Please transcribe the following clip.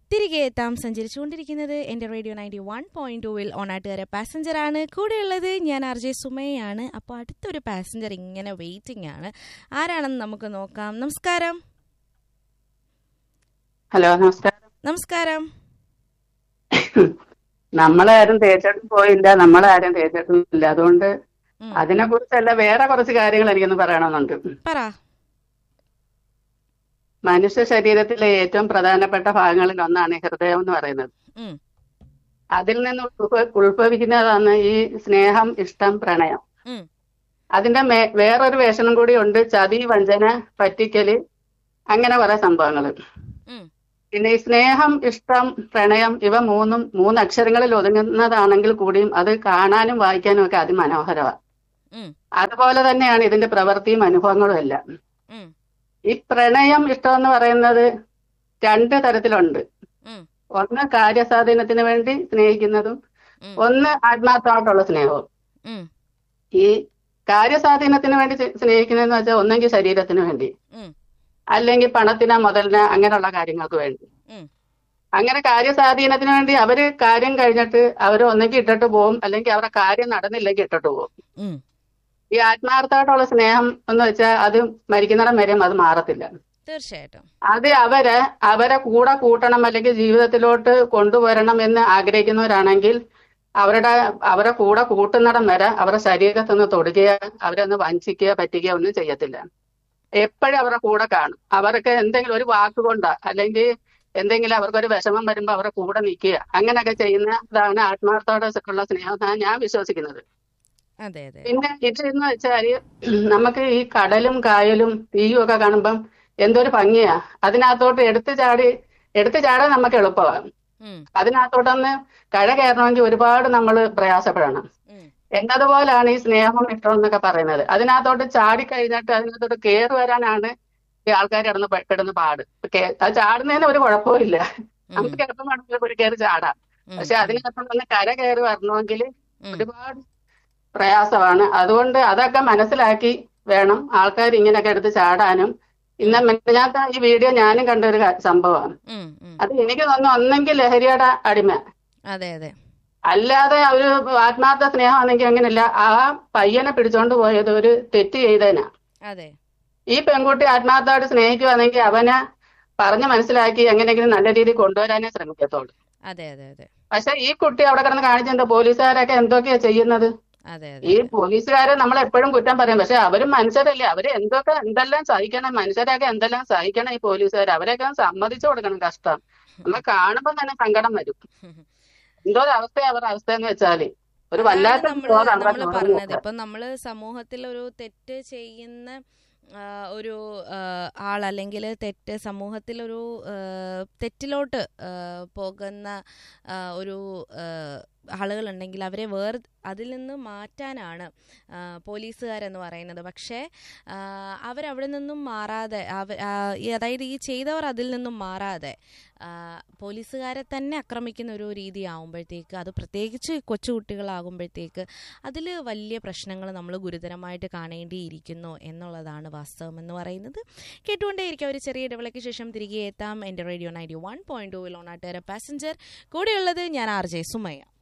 തിരികെ എത്താം സഞ്ചരിച്ചുകൊണ്ടിരിക്കുന്നത് എൻ്റെ റേഡിയോ നയൻറ്റി വൺ പോയിന്റ് ടൂവിൽ ഓണാട്ടുകാരെ പാസഞ്ചറാണ് കൂടെയുള്ളത് ഞാൻ ആർ ജെ സുമയാണ് അപ്പോൾ അടുത്തൊരു പാസഞ്ചർ ഇങ്ങനെ വെയിറ്റിംഗ് ആണ് ആരാണെന്ന് നമുക്ക് നോക്കാം നമസ്കാരം ഹലോ നമസ്കാരം നമസ്കാരം നമ്മളാരും തേച്ചിട്ട് പോയില്ല നമ്മളാരും തേച്ചിട്ടില്ല അതുകൊണ്ട് ഉം. അതിനെ കുറിച്ചല്ല വേറെ കുറച്ച് കാര്യങ്ങൾ എനിക്കൊന്ന് പറയണമെന്നുണ്ട് പറ മനുഷ്യ ശരീരത്തിലെ ഏറ്റവും പ്രധാനപ്പെട്ട ഭാഗങ്ങളിൽ ഒന്നാണ് ഈ ഹൃദയം എന്ന് പറയുന്നത് ഉം. അതിൽ നിന്ന് ഉത്ഭവ- ഉത്ഭവിക്കുന്നതാണ് ഈ സ്നേഹം ഇഷ്ടം പ്രണയം ഉം. അതിന്റെ മേ വേറൊരു വേഷണം കൂടി ഉണ്ട് ചതി വഞ്ചന പറ്റിക്കല് അങ്ങനെ കുറെ സംഭവങ്ങൾ ഉം. പിന്നെ ഈ സ്നേഹം ഇഷ്ടം പ്രണയം ഇവ മൂന്നും മൂന്ന് അക്ഷരങ്ങളിൽ ഒതുങ്ങുന്നതാണെങ്കിൽ കൂടിയും അത് കാണാനും വായിക്കാനും ഒക്കെ അതിമനോഹരമാണ് ഉം. അതുപോലെ തന്നെയാണ് ഇതിന്റെ പ്രവൃത്തിയും അനുഭവങ്ങളും എല്ലാം ഉം. ഈ പ്രണയം ഇഷ്ടം എന്ന് പറയുന്നത് രണ്ട് തരത്തിലുണ്ട് ഉം. ഒന്ന് കാര്യസ്വാധീനത്തിന് വേണ്ടി സ്നേഹിക്കുന്നതും ഉം. ഒന്ന് ആത്മാർത്ഥമായിട്ടുള്ള സ്നേഹവും ഉം. ഈ കാര്യസ്വാധീനത്തിന് വേണ്ടി സ്നേ- സ്നേഹിക്കുന്നതെന്ന് വെച്ചാൽ ഒന്നെങ്കിൽ ശരീരത്തിന് വേണ്ടി ഉം. അല്ലെങ്കിൽ പണത്തിന് മുതലിന് അങ്ങനെയുള്ള കാര്യങ്ങൾക്ക് വേണ്ടി ഉം. അങ്ങനെ കാര്യസ്വാധീനത്തിന് വേണ്ടി അവര് കാര്യം കഴിഞ്ഞിട്ട് അവർ ഒന്നെങ്കിൽ ഇട്ടിട്ട് പോകും അല്ലെങ്കിൽ അവരുടെ കാര്യം നടന്നില്ലെങ്കിൽ ഇട്ടിട്ട് പോകും ഉം. ഈ ആത്മാർത്ഥമായിട്ടുള്ള സ്നേഹം എന്ന് വെച്ചാൽ അത് മരിക്കുന്നിടം വരെയും അത് മാറത്തില്ല തീർച്ചയായിട്ടും അത് അവരെ അവരെ കൂടെ കൂട്ടണം അല്ലെങ്കിൽ ജീവിതത്തിലോട്ട് കൊണ്ടുവരണം എന്ന് ആഗ്രഹിക്കുന്നവരാണെങ്കിൽ അവരുടെ അവരെ കൂടെ കൂട്ടുന്നിടം വരെ അവരുടെ ശരീരത്തിൽ നിന്ന് തൊടുകയോ അവരെ ഒന്ന് വഞ്ചിക്കുകയോ പറ്റിക്കുകയോ ഒന്നും ചെയ്യത്തില്ല എപ്പോഴും അവരുടെ കൂടെ കാണും അവർക്ക് എന്തെങ്കിലും ഒരു വാക്കുകൊണ്ടോ അല്ലെങ്കിൽ എന്തെങ്കിലും അവർക്കൊരു വിഷമം വരുമ്പോൾ അവരുടെ കൂടെ നിൽക്കുക അങ്ങനെയൊക്കെ ചെയ്യുന്നതാണ് ആത്മാർത്ഥതയോടുള്ള സ്നേഹം എന്നാണ് ഞാൻ വിശ്വസിക്കുന്നത് അതെ അതെ പിന്നെ ഇതെന്ന് വെച്ചാല് നമുക്ക് ഈ കടലും കായലും തീയും ഒക്കെ കാണുമ്പം എന്തൊരു ഭംഗിയാ അതിനകത്തോട്ട് എടുത്തു ചാടി എടുത്തു ചാടാൻ നമുക്ക് എളുപ്പമാണ് ഉം. അതിനകത്തോട്ടൊന്ന് കഴ കയറണമെങ്കിൽ ഒരുപാട് നമ്മൾ പ്രയാസപ്പെടണം ഉം. എന്നതുപോലാണ് ഈ സ്നേഹം ഇഷ്ടം എന്നൊക്കെ പറയുന്നത് അതിനകത്തോട്ട് ചാടി കഴിഞ്ഞിട്ട് അതിനകത്തോട്ട് കയറി വരാനാണ് ഈ ആൾക്കാർ കിടന്ന് പെ- കിടന്ന് പാട് കേ- അത് ചാടുന്നതിന് ഒരു കുഴപ്പമില്ല ഉം. നമുക്ക് എളുപ്പം വേണമെങ്കിൽ ഒരു കയറി ചാടാം ഉം. പക്ഷെ അതിനകത്തോട്ടൊന്ന് കര കയറി വരണമെങ്കിൽ ഉം. ഒരുപാട് പ്രയാസമാണ് അതുകൊണ്ട് അതൊക്കെ മനസ്സിലാക്കി വേണം ആൾക്കാർ ഇങ്ങനെയൊക്കെ എടുത്ത് ചാടാനും ഇന്ന് മിനിഞ്ഞാത്ത ഈ വീഡിയോ ഞാനും കണ്ട ഒരു ക- സംഭവമാണ് ഉം. ഉം. അത് എനിക്ക് തോന്നുന്നു ഒന്നെങ്കിൽ ലഹരിയുടെ അടിമ അതെ അതെ അല്ലാതെ ഒരു ആത്മാർത്ഥ സ്നേഹമാണെങ്കിൽ അങ്ങനെയല്ല ആ പയ്യനെ പിടിച്ചോണ്ട് പോയത് ഒരു തെറ്റ് ചെയ്തതിനാ അതെ ഈ പെൺകുട്ടി ആത്മാർത്ഥമായിട്ട് സ്നേഹിക്കുവാണെങ്കിൽ അവനെ പറഞ്ഞ് മനസ്സിലാക്കി എങ്ങനെയെങ്കിലും നല്ല രീതിയിൽ കൊണ്ടുവരാനേ ശ്രമിക്കത്തുള്ളൂ അതെ അതെ അതെ പക്ഷെ ഈ കുട്ടി അവിടെ കിടന്ന് കാണിച്ചെന്താ പോലീസുകാരൊക്കെ എന്തൊക്കെയാ ചെയ്യുന്നത് അതെ ഈ അതെ പോലീസുകാരെ നമ്മൾ എപ്പോഴും കുറ്റം പറയും പക്ഷെ അവരും മനുഷ്യരല്ലേ അവര് എന്തൊക്കെ എന്തെല്ലാം സഹിക്കണം മനുഷ്യരൊക്കെ എന്തെല്ലാം സഹിക്കണം ഈ പോലീസുകാർ അവരെയൊക്കെ സമ്മതിച്ചു കൊടുക്കണം കഷ്ടം നമ്മൾ കാണുമ്പോൾ തന്നെ സങ്കടം വരും എന്തോ ഒരു അവസ്ഥ അവരുടെ അവസ്ഥ എന്ന് വെച്ചാല് ഒരു അതാണ് വല്ലാത്ത നമ്മള് ചോറാണ് നമ്മള് അവരുടെ പറഞ്ഞത് ചോറ് ഇപ്പൊ നമ്മള് സമൂഹത്തിൽ ഒരു തെറ്റ് ചെയ്യുന്ന ആ, ഒരു ആൾ അല്ലെങ്കിൽ തെറ്റ് സമൂഹത്തിൽ ഒരു ആ, തെറ്റിലോട്ട് ആ, പോകുന്ന ആ, ഒരു ആ, ആളുകളുണ്ടെങ്കിൽ അവരെ വേർ അതിൽ നിന്ന് മാറ്റാനാണ് ആ, പോലീസുകാരെന്ന് പറയുന്നത് പക്ഷേ ആ, അവരവിടെ നിന്നും മാറാതെ അവ ആ, ഈ അതായത് ഈ ചെയ്തവർ അതിൽ നിന്നും മാറാതെ ആ, പോലീസുകാരെ തന്നെ ആക്രമിക്കുന്ന ഒരു രീതി ആവുമ്പോഴത്തേക്ക് അത് പ്രത്യേകിച്ച് കൊച്ചുകുട്ടികളാകുമ്പോഴത്തേക്ക് അതിൽ വലിയ പ്രശ്നങ്ങൾ നമ്മൾ ഗുരുതരമായിട്ട് കാണേണ്ടിയിരിക്കുന്നു എന്നുള്ളതാണ് വാസ്തവം എന്ന് പറയുന്നത് കേട്ടുകൊണ്ടേയിരിക്കും ഒരു ചെറിയ ഇടവേളയ്ക്ക് ശേഷം തിരികെ എത്താം എൻ്റെ റേഡിയോ നയൻറ്റി വൺ പോയിന്റ് ടൂവിൽ ഓണാട്ടുകാര പാസഞ്ചർ കൂടെയുള്ളത് ഞാൻ ആർ ജെ സുമയ്യ